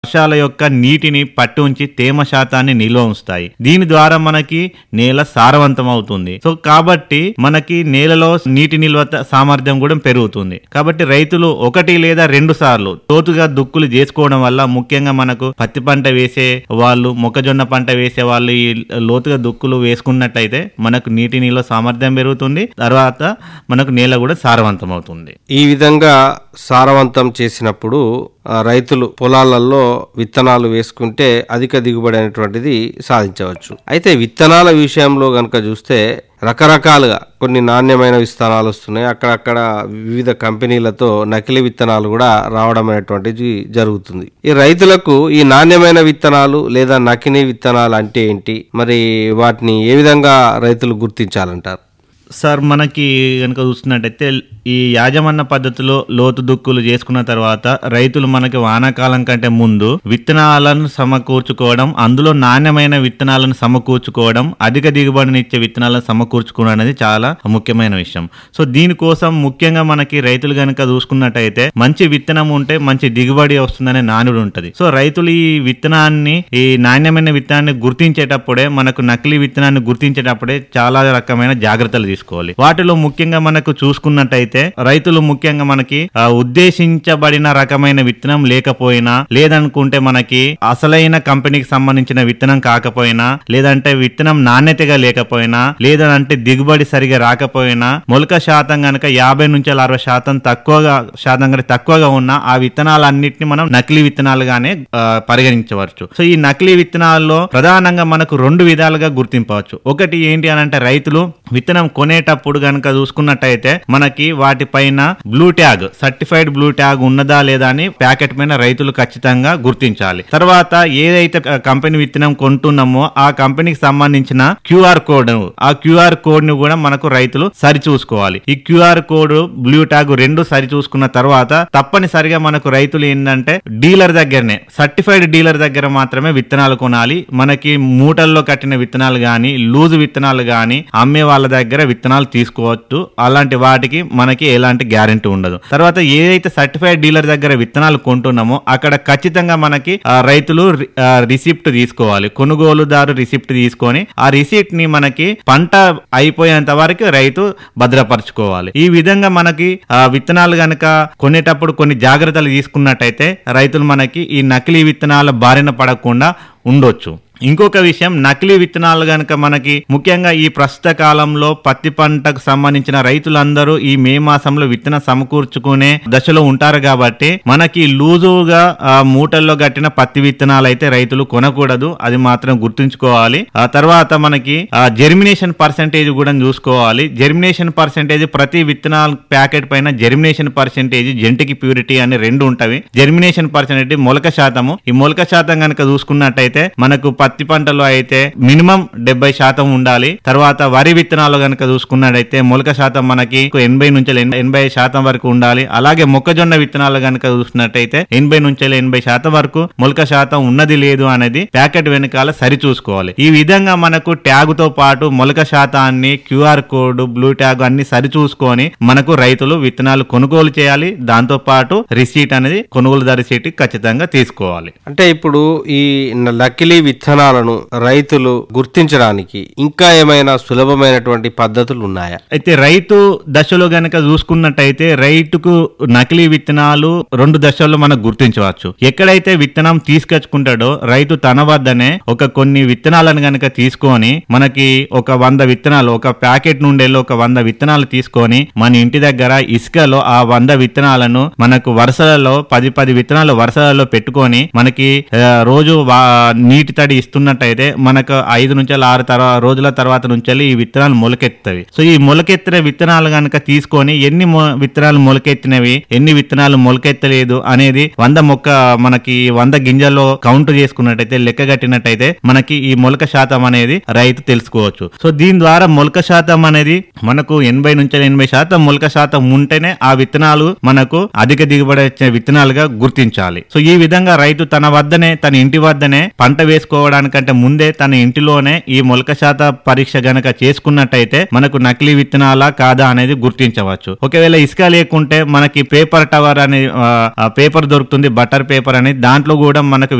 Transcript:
వర్షాల యొక్క నీటిని పట్టి ఉంచి తేమ శాతాన్ని నిల్వ ఉంచుతాయి దీని ద్వారా మనకి నేల సారవంతం అవుతుంది సో కాబట్టి మనకి నేలలో నీటి నిల్వ త- సామర్థ్యం కూడా పెరుగుతుంది కాబట్టి రైతులు ఒకటి లేదా రెండు సార్లు లోతుగా దుక్కులు చేసుకోవడం వల్ల ముఖ్యంగా మనకు పత్తి పంట వేసే వాళ్ళు మొక్కజొన్న పంట వేసే వాళ్ళు ఈ లోతుగా దుక్కులు వేసుకున్నట్లయితే మనకు నీటి నిల్వ సామర్థ్యం పెరుగుతుంది తర్వాత మనకు నేల కూడా సారవంతం అవుతుంది ఈ విధంగా సారవంతం చేసినప్పుడు ఆ, రైతులు పొలాలలో విత్తనాలు వేసుకుంటే అధిక దిగుబడి అనేటువంటిది సాధించవచ్చు అయితే విత్తనాల విషయంలో గనుక చూస్తే రకరకాలుగా కొన్ని నాణ్యమైన విత్తనాలు వస్తున్నాయి అక్కడక్కడ వివిధ కంపెనీలతో నకిలీ విత్తనాలు కూడా రావడం అనేటువంటిది జరుగుతుంది ఈ రైతులకు ఈ నాణ్యమైన విత్తనాలు లేదా నకిలీ విత్తనాలు అంటే ఏంటి మరి వాటిని ఏ విధంగా రైతులు గుర్తించాలంటారు సార్ మనకి కనుక చూస్తున్నట్టయితే ఈ యాజమాన్య పద్ధతిలో లోతు దుక్కులు చేసుకున్న తర్వాత రైతులు మనకి వానాకాలం కంటే ముందు విత్తనాలను సమకూర్చుకోవడం అందులో నాణ్యమైన విత్తనాలను సమకూర్చుకోవడం అధిక దిగుబడినిచ్చే విత్తనాలను సమకూర్చుకోవడం అనేది చాలా ముఖ్యమైన విషయం సో దీనికోసం ముఖ్యంగా మనకి రైతులు కనుక చూసుకున్నట్టయితే మంచి విత్తనం ఉంటే మంచి దిగుబడి వస్తుందనే నానుడు ఉంటది సో రైతులు ఈ విత్తనాన్ని ఈ నాణ్యమైన విత్తనాన్ని గుర్తించేటప్పుడే మనకు నకిలీ విత్తనాన్ని గుర్తించేటప్పుడే చాలా రకమైన జాగ్రత్తలు తీసుకోవాలి వాటిలో ముఖ్యంగా మనకు చూసుకున్నట్టయితే రైతులు ముఖ్యంగా మనకి ఆ, ఉద్దేశించబడిన రకమైన విత్తనం లేకపోయినా లేదనుకుంటే మనకి అసలైన కంపెనీకి సంబంధించిన విత్తనం కాకపోయినా లేదంటే విత్తనం నాణ్యతగా లేకపోయినా లేదంటే దిగుబడి సరిగా రాకపోయినా మొలక శాతం గనక యాభై నుంచి అరవై శాతం తక్కువగా శాతం కంటే తక్కువగా ఉన్న ఆ విత్తనాలన్నింటినీ మనం నకిలీ విత్తనాలుగానే ఆ, పరిగణించవచ్చు సో ఈ నకిలీ విత్తనాల్లో ప్రధానంగా మనకు రెండు విధాలుగా గుర్తింపవచ్చు ఒకటి ఏంటి అని అంటే రైతులు విత్తనం కొనేటప్పుడు గనక చూసుకున్నట్టయితే మనకి వాటిపైన blue tag certified blue tag ఉన్నదా లేదా అని ప్యాకెట్ పైన రైతులు ఖచ్చితంగా గుర్తించాలి తర్వాత ఏదైతే ఆ, కంపెనీ విత్తనం కొంటున్నామో ఆ కంపెనీకి సంబంధించిన క్యూఆర్ కోడ్ ఆ క్యూఆర్ కోడ్ ని కూడా మనకు రైతులు సరి చూసుకోవాలి ఈ క్యూఆర్ కోడ్ బ్లూ ట్యాగ్ రెండు సరి చూసుకున్న తర్వాత తప్పనిసరిగా మనకు రైతులు ఏంటంటే డీలర్ దగ్గరనే సర్టిఫైడ్ డీలర్ దగ్గర మాత్రమే విత్తనాలు కొనాలి మనకి మూటల్లో కట్టిన విత్తనాలు గాని లూజు విత్తనాలు గాని అమ్మే వాళ్ళ దగ్గర విత్తనాలు తీసుకోవచ్చు అలాంటి వాటికి మనకి ఎలాంటి గ్యారెంటీ ఉండదు తర్వాత ఏదైతే సర్టిఫైడ్ డీలర్ దగ్గర విత్తనాలు కొంటున్నామో అక్కడ ఖచ్చితంగా మనకి ఆ, రైతులు రి- ఆ, రిసిప్ట్ తీసుకోవాలి కొనుగోలుదారు రిసిప్ట్ తీసుకొని ఆ రిసిప్ట్ ని మనకి పంట అయిపోయేంత వరకు రైతు భద్రపరచుకోవాలి ఈ విధంగా మనకి ఆ, విత్తనాలు గనక కొనేటప్పుడు కొన్ని జాగ్రత్తలు తీసుకున్నట్టయితే రైతులు మనకి ఈ నకిలీ విత్తనాల బారిన పడకుండా ఉండొచ్చు ఇంకొక విషయం నకిలీ విత్తనాలు గనక మనకి ముఖ్యంగా ఈ ప్రస్తుత కాలంలో పత్తి పంటకు సంబంధించిన రైతులందరూ ఈ మే మాసంలో విత్తన సమకూర్చుకునే దశలో ఉంటారు కాబట్టి మనకి లూజుగా ఆ, మూటల్లో కట్టిన పత్తి విత్తనాలు అయితే రైతులు కొనకూడదు అది మాత్రం గుర్తుంచుకోవాలి ఆ తర్వాత మనకి ఆ జెర్మినేషన్ పర్సెంటేజ్ కూడా చూసుకోవాలి జెర్మినేషన్ పర్సెంటేజ్ ప్రతి విత్తనాల ప్యాకెట్ పైన జెర్మినేషన్ పర్సెంటేజ్ జెంటికి ప్యూరిటీ అని రెండు ఉంటవి జెర్మినేషన్ పర్సెంటేజ్ మొలక శాతము ఈ మొలక శాతం కనుక చూసుకున్నట్టయితే మనకు పత్తి పంటలో అయితే మినిమం డెబ్బై శాతం ఉండాలి తర్వాత వరి విత్తనాలు కనుక చూసుకున్నట్టయితే మొలక శాతం మనకి ఎనభై నుంచి ఎన్- ఎనభై శాతం వరకు ఉండాలి అలాగే మొక్కజొన్న విత్తనాలు కనుక చూసుకున్నట్టయితే ఎనభై నుంచి ఎనభై శాతం వరకు మొలక శాతం ఉన్నది లేదు అనేది ప్యాకెట్ వెనకాల సరి చూసుకోవాలి ఈ విధంగా మనకు ట్యాగ్ తో పాటు మొలక శాతాన్ని క్యూఆర్ కోడ్ బ్లూ ట్యాగ్ అన్ని సరి చూసుకొని మనకు రైతులు విత్తనాలు కొనుగోలు చేయాలి దాంతో పాటు రిసీట్ అనేది కొనుగోలుదారు రిసీట్ ఖచ్చితంగా తీసుకోవాలి అంటే ఇప్పుడు ఈ న- నకిలీ విత్తనాలను రైతులు గుర్తించడానికి ఇంకా ఏమైనా సులభమైనటువంటి పద్ధతులు ఉన్నాయా అయితే రైతు దశలో గనక చూసుకున్నట్టయితే రైతుకు నకిలీ విత్తనాలు రెండు దశల్లో మనం గుర్తించవచ్చు ఎక్కడైతే విత్తనం తీసుకొచ్చుకుంటాడో రైతు తన వద్దనే ఒక కొన్ని విత్తనాలను గనక తీసుకొని మనకి ఒక వంద విత్తనాలు ఒక ప్యాకెట్ నుండి ఒక వంద విత్తనాలు తీసుకొని మన ఇంటి దగ్గర ఇసుకలో ఆ వంద విత్తనాలను మనకు వరుసలలో పది పది విత్తనాలు వరుసలలో పెట్టుకొని మనకి ఆ, రోజు వా- నీటి తడి ఇస్తున్నట్టయితే మనకు ఐదు నుంచి ఆరు తర్వా రోజుల తర్వాత నుంచి ఈ విత్తనాలు మొలకెత్తాయి సో ఈ మొలకెత్తిన విత్తనాలు గనక తీసుకొని ఎన్ని మొ- విత్తనాలు మొలకెత్తినవి ఎన్ని విత్తనాలు మొలకెత్తలేదు అనేది వంద మొక్క మనకి వంద గింజల్లో కౌంట్ చేసుకున్నట్టయితే లెక్క కట్టినట్టయితే మనకి ఈ మొలక శాతం అనేది రైతు తెలుసుకోవచ్చు సో దీని ద్వారా మొలక శాతం అనేది మనకు ఎనభై నుంచి ఎనభై శాతం మొలక శాతం ఉంటేనే ఆ విత్తనాలు మనకు అధిక దిగుబడి వచ్చే విత్తనాలుగా గుర్తించాలి సో ఈ విధంగా రైతు తన వద్దనే తన ఇంటి వద్దనే పంట వేసుకోవడం పెట్టుకోవడానికంటే ముందే తన ఇంటిలోనే ఈ మొలక శాత పరీక్ష గనక చేసుకున్నట్టయితే మనకు నకిలీ విత్తనాలా కాదా అనేది గుర్తించవచ్చు ఒకవేళ ఇసుక లేకుంటే మనకి పేపర్ టవర్ అనే ఆ, ఆ పేపర్ దొరుకుతుంది బటర్ పేపర్ అని దాంట్లో కూడా మనకు